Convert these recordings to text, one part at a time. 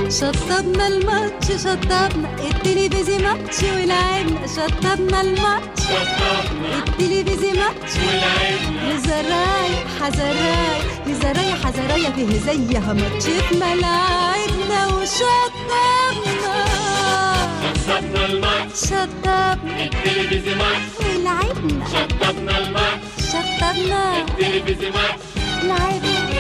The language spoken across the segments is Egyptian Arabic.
شطبنا الماتش شطبنا التلفزي ماتش ولعبنا شطبنا الماتش التلفزي ماتش لزرايا حزرايا لزرايا حزرايا فيه زيها ماتش في ملاعبنا وشطبنا شطبنا الماتش شطبنا التلفزيون ماتش ولعبنا شطبنا الماتش شطبنا التلفزيون ماتش لعبنا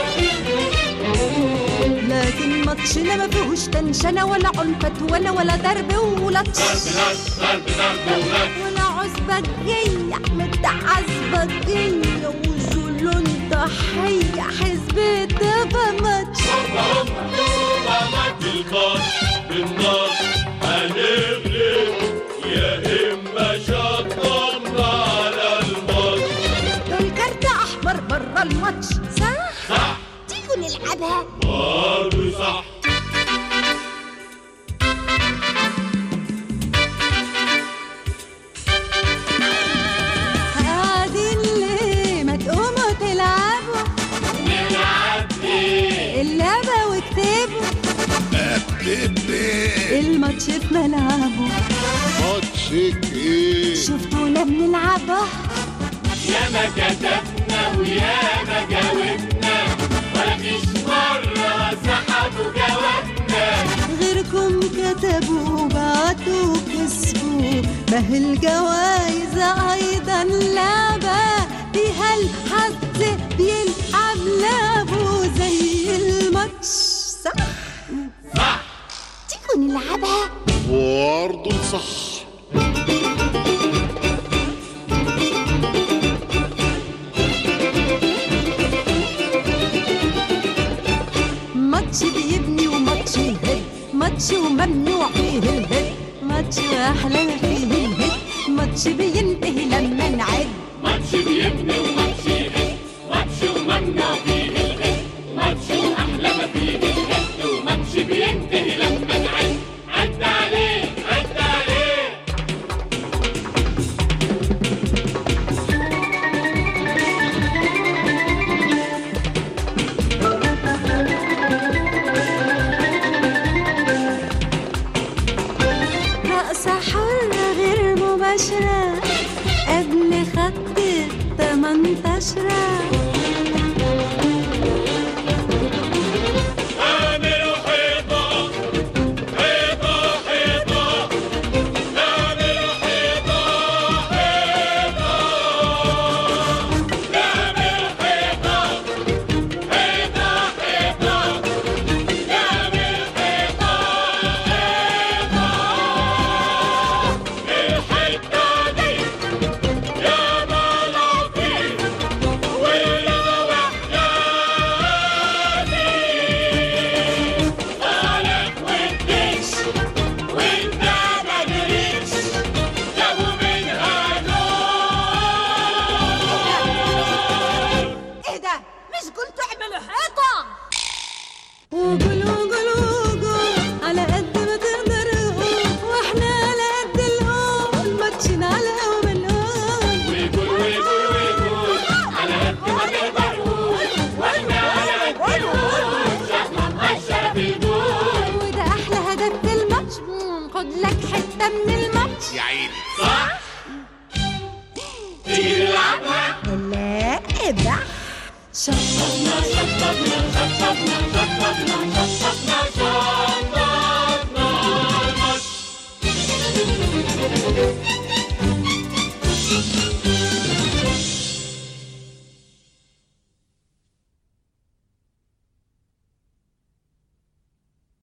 لكن ماتشنا ما فيهوش تنشنة ولا عنفة ولا ولا ضرب ولطش ضرب ضرب ولط ولا عزبة جاية متعذبة جاية وزولون ضحية حزب دفا ماتش بالباص بالنار هنغلب يا إما شطبنا على الماتش دول كارت أحمر برا الماتش صح؟ صح تيجوا نلعبها برضه صح قاعدين ليه ما تقوموا تلعبوا نلعب ايه اللعبة واكتبوا الماتش في ملعبه ماتشك ايه شفتونا بنلعبها ياما كتبنا وياما جاوبنا ولا فيش مرة سحبوا جوابنا غيركم كتبوا بعتوا كسبوا ما هي الجوايز ايضا لعبة فيها الحظ بيلعب لعبه زي الماتش صح صح تيجوا نلعبها برضه صح ماتش بيبني وماتش يهد ماتش وممنوع فيه الهد ماتش احلى ما فيه الهد ماتش بينتهي لما نعد ماتش بيبني وماتش يهد ماتش وممنوع فيه الهد ماتش واحلى ما فيه الهد وماتش بينتهي لما نعد عد عليه عد عليه رقصة حرة غير مباشرة قبل خط التمنتاشرة اعملوا حيطة حيطة حيطة اعملوا حيطة حيطة اعملوا حيطة حيطة حيطة اعمل حيطة حيطة الحتة دي يا ملافي ولو وحداني قالك والدش وانت ما جريتش جابوا منها دول ايه ده مش قلت اعملوا حيطة وقولوا قولوا قول على قد ما تقدروا واحنا على قد القول ماتشين على وبنقول ويقول ويقول ويقول على قد ما تقدر قول واحنا على قد القول شكلنا مقشر في الجول وده احلى هدف في الماتش مم، خد لك حتة من الماتش يا عيني صح تيجي نلعبها لا ابع شطبنا شطبنا شطبنا شطبنا شطبنا شطبنا الماتش